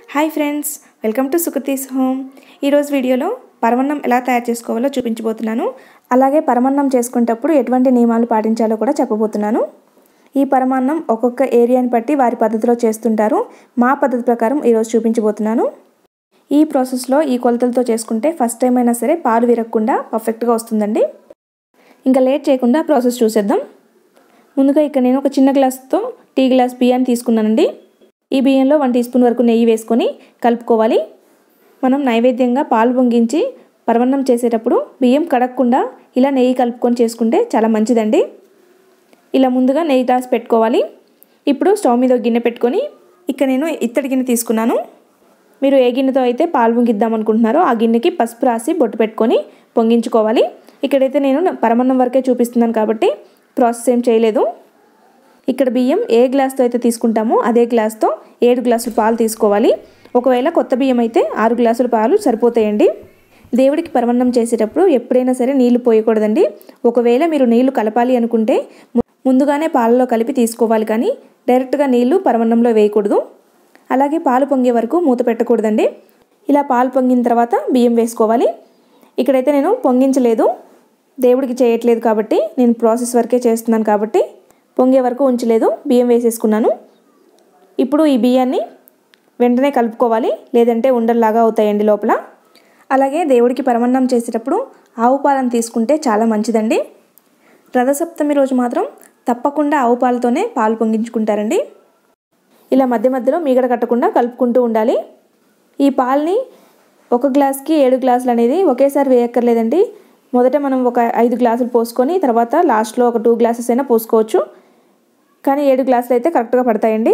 hi friends welcome to సుకతీస్ home ఈరోజు వీడియోలో పరమన్నం ఎలా తయారు చేసుకోవాలో చూపించబోతున్నాను అలాగే పరమన్నం చేసుకునేటప్పుడు ఎటువంటి నియమాలు పాటించాలో కూడా చెప్పబోతున్నాను ఈ పరమాన్నం ఒక్కొక్క ఏరియాని బట్టి వారి పద్ధతిలో చేస్తుంటారు మా పద్ధతి ప్రకారం ఈరోజు చూపించబోతున్నాను ఈ ప్రాసెస్లో ఈ కొలతలతో చేసుకుంటే ఫస్ట్ టైం అయినా సరే పాలు విరగకుండా పర్ఫెక్ట్గా వస్తుందండి ఇంకా లేట్ చేయకుండా ప్రాసెస్ చూసేద్దాం ముందుగా ఇక్కడ నేను ఒక చిన్న గ్లాస్తో టీ గ్లాస్ బియ్యాన్ని తీసుకున్నానండి ఈ బియ్యంలో వన్ టీ స్పూన్ వరకు నెయ్యి వేసుకొని కలుపుకోవాలి మనం నైవేద్యంగా పాలు పొంగించి పరవన్నం చేసేటప్పుడు బియ్యం కడగకుండా ఇలా నెయ్యి కలుపుకొని చేసుకుంటే చాలా మంచిదండి ఇలా ముందుగా నెయ్యి గ్లాస్ పెట్టుకోవాలి ఇప్పుడు స్టవ్ మీద ఒక గిన్నె పెట్టుకొని ఇక్కడ నేను ఇత్తడి గిన్నె తీసుకున్నాను మీరు ఏ గిన్నెతో అయితే పాలు పొంగిద్దాం అనుకుంటున్నారో ఆ గిన్నెకి పసుపు రాసి బొట్టు పెట్టుకొని పొంగించుకోవాలి ఇక్కడైతే నేను పరమన్నం వరకే చూపిస్తున్నాను కాబట్టి ప్రాసెస్ ఏం చేయలేదు ఇక్కడ బియ్యం ఏ గ్లాస్తో అయితే తీసుకుంటామో అదే గ్లాస్తో ఏడు గ్లాసులు పాలు తీసుకోవాలి ఒకవేళ కొత్త బియ్యం అయితే ఆరు గ్లాసుల పాలు సరిపోతాయండి దేవుడికి పరమన్నం చేసేటప్పుడు ఎప్పుడైనా సరే నీళ్లు పోయకూడదండి ఒకవేళ మీరు నీళ్లు కలపాలి అనుకుంటే ముందుగానే పాలలో కలిపి తీసుకోవాలి కానీ డైరెక్ట్గా నీళ్లు పరమన్నంలో వేయకూడదు అలాగే పాలు పొంగే వరకు మూత పెట్టకూడదండి ఇలా పాలు పొంగిన తర్వాత బియ్యం వేసుకోవాలి ఇక్కడైతే నేను పొంగించలేదు దేవుడికి చేయట్లేదు కాబట్టి నేను ప్రాసెస్ వరకే చేస్తున్నాను కాబట్టి పొంగే వరకు ఉంచలేదు బియ్యం వేసేసుకున్నాను ఇప్పుడు ఈ బియ్యాన్ని వెంటనే కలుపుకోవాలి లేదంటే ఉండల్లాగా అవుతాయండి లోపల అలాగే దేవుడికి పరమన్నం చేసేటప్పుడు ఆవు పాలను తీసుకుంటే చాలా మంచిదండి రథసప్తమి రోజు మాత్రం తప్పకుండా ఆవు పాలతోనే పాలు పొంగించుకుంటారండి ఇలా మధ్య మధ్యలో మీగడ కట్టకుండా కలుపుకుంటూ ఉండాలి ఈ పాలని ఒక గ్లాస్కి ఏడు గ్లాసులు అనేది ఒకేసారి వేయక్కర్లేదండి మొదట మనం ఒక ఐదు గ్లాసులు పోసుకొని తర్వాత లాస్ట్లో ఒక టూ గ్లాసెస్ అయినా పోసుకోవచ్చు కానీ ఏడు గ్లాసులు అయితే కరెక్ట్గా పడతాయండి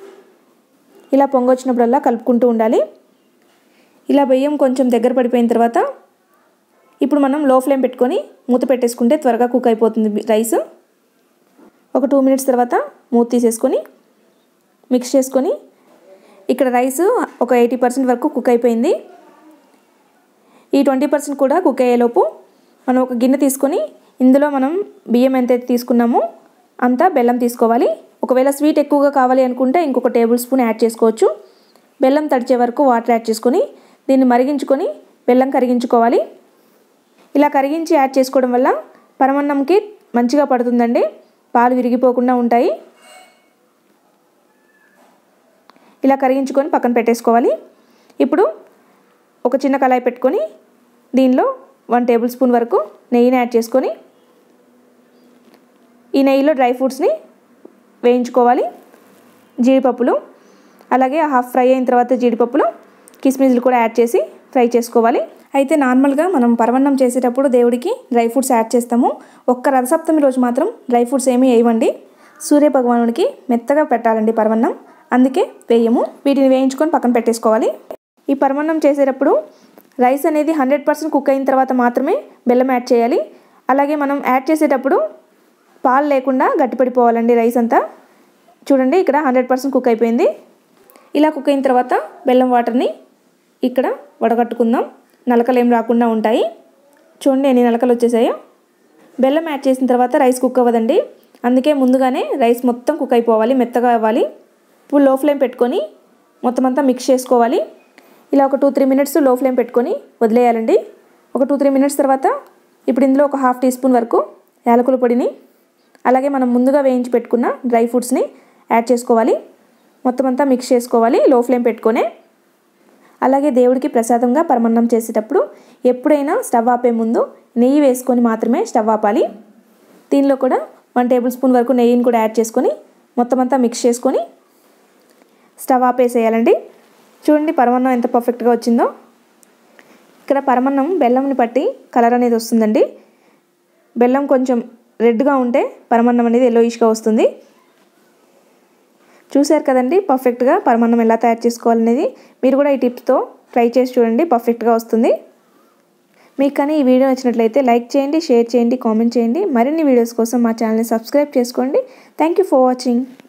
ఇలా పొంగొచ్చినప్పుడల్లా కలుపుకుంటూ ఉండాలి ఇలా బియ్యం కొంచెం దగ్గర పడిపోయిన తర్వాత ఇప్పుడు మనం లో ఫ్లేమ్ పెట్టుకొని మూత పెట్టేసుకుంటే త్వరగా కుక్ అయిపోతుంది రైస్ ఒక టూ మినిట్స్ తర్వాత మూత తీసేసుకొని మిక్స్ చేసుకొని ఇక్కడ రైస్ ఒక ఎయిటీ పర్సెంట్ వరకు కుక్ అయిపోయింది ఈ ట్వంటీ పర్సెంట్ కూడా కుక్ అయ్యేలోపు మనం ఒక గిన్నె తీసుకొని ఇందులో మనం బియ్యం ఎంతైతే తీసుకున్నామో అంతా బెల్లం తీసుకోవాలి ఒకవేళ స్వీట్ ఎక్కువగా కావాలి అనుకుంటే ఇంకొక టేబుల్ స్పూన్ యాడ్ చేసుకోవచ్చు బెల్లం తడిచే వరకు వాటర్ యాడ్ చేసుకొని దీన్ని మరిగించుకొని బెల్లం కరిగించుకోవాలి ఇలా కరిగించి యాడ్ చేసుకోవడం వల్ల పరమన్నంకి మంచిగా పడుతుందండి పాలు విరిగిపోకుండా ఉంటాయి ఇలా కరిగించుకొని పక్కన పెట్టేసుకోవాలి ఇప్పుడు ఒక చిన్న కళాయి పెట్టుకొని దీనిలో వన్ టేబుల్ స్పూన్ వరకు నెయ్యిని యాడ్ చేసుకొని ఈ నెయ్యిలో డ్రై ఫ్రూట్స్ని వేయించుకోవాలి జీడిపప్పులు అలాగే హాఫ్ ఫ్రై అయిన తర్వాత జీడిపప్పులు కిస్మిస్లు కూడా యాడ్ చేసి ఫ్రై చేసుకోవాలి అయితే నార్మల్గా మనం పరవన్నం చేసేటప్పుడు దేవుడికి డ్రై ఫ్రూట్స్ యాడ్ చేస్తాము ఒక్క రథసప్తమి రోజు మాత్రం డ్రై ఫ్రూట్స్ ఏమీ వేయమండి సూర్య భగవానుడికి మెత్తగా పెట్టాలండి పరవన్నం అందుకే వేయము వీటిని వేయించుకొని పక్కన పెట్టేసుకోవాలి ఈ పరమన్నం చేసేటప్పుడు రైస్ అనేది హండ్రెడ్ పర్సెంట్ కుక్ అయిన తర్వాత మాత్రమే బెల్లం యాడ్ చేయాలి అలాగే మనం యాడ్ చేసేటప్పుడు పాలు లేకుండా గట్టిపడిపోవాలండి రైస్ అంతా చూడండి ఇక్కడ హండ్రెడ్ పర్సెంట్ కుక్ అయిపోయింది ఇలా కుక్ అయిన తర్వాత బెల్లం వాటర్ని ఇక్కడ వడగట్టుకుందాం నలకలు ఏం రాకుండా ఉంటాయి చూడండి ఎన్ని నలకలు వచ్చేసాయో బెల్లం యాడ్ చేసిన తర్వాత రైస్ కుక్ అవ్వదండి అందుకే ముందుగానే రైస్ మొత్తం కుక్ అయిపోవాలి మెత్తగా అవ్వాలి ఇప్పుడు లో ఫ్లేమ్ పెట్టుకొని మొత్తం అంతా మిక్స్ చేసుకోవాలి ఇలా ఒక టూ త్రీ మినిట్స్ లో ఫ్లేమ్ పెట్టుకొని వదిలేయాలండి ఒక టూ త్రీ మినిట్స్ తర్వాత ఇప్పుడు ఇందులో ఒక హాఫ్ టీ స్పూన్ వరకు యాలకుల పొడిని అలాగే మనం ముందుగా వేయించి పెట్టుకున్న డ్రై ఫ్రూట్స్ని యాడ్ చేసుకోవాలి మొత్తం అంతా మిక్స్ చేసుకోవాలి లో ఫ్లేమ్ పెట్టుకొని అలాగే దేవుడికి ప్రసాదంగా పరమన్నం చేసేటప్పుడు ఎప్పుడైనా స్టవ్ ఆపే ముందు నెయ్యి వేసుకొని మాత్రమే స్టవ్ ఆపాలి దీనిలో కూడా వన్ టేబుల్ స్పూన్ వరకు నెయ్యిని కూడా యాడ్ చేసుకొని మొత్తం అంతా మిక్స్ చేసుకొని స్టవ్ ఆపేసేయాలండి చూడండి పరమన్నం ఎంత పర్ఫెక్ట్గా వచ్చిందో ఇక్కడ పరమన్నం బెల్లంని పట్టి కలర్ అనేది వస్తుందండి బెల్లం కొంచెం రెడ్గా ఉంటే పరమన్నం అనేది ఎల్లోయిష్గా వస్తుంది చూశారు కదండి పర్ఫెక్ట్గా పరమన్నం ఎలా తయారు చేసుకోవాలనేది మీరు కూడా ఈ టిప్స్తో ట్రై చేసి చూడండి పర్ఫెక్ట్గా వస్తుంది మీకు కానీ ఈ వీడియో నచ్చినట్లయితే లైక్ చేయండి షేర్ చేయండి కామెంట్ చేయండి మరిన్ని వీడియోస్ కోసం మా ఛానల్ని సబ్స్క్రైబ్ చేసుకోండి థ్యాంక్ యూ ఫర్ వాచింగ్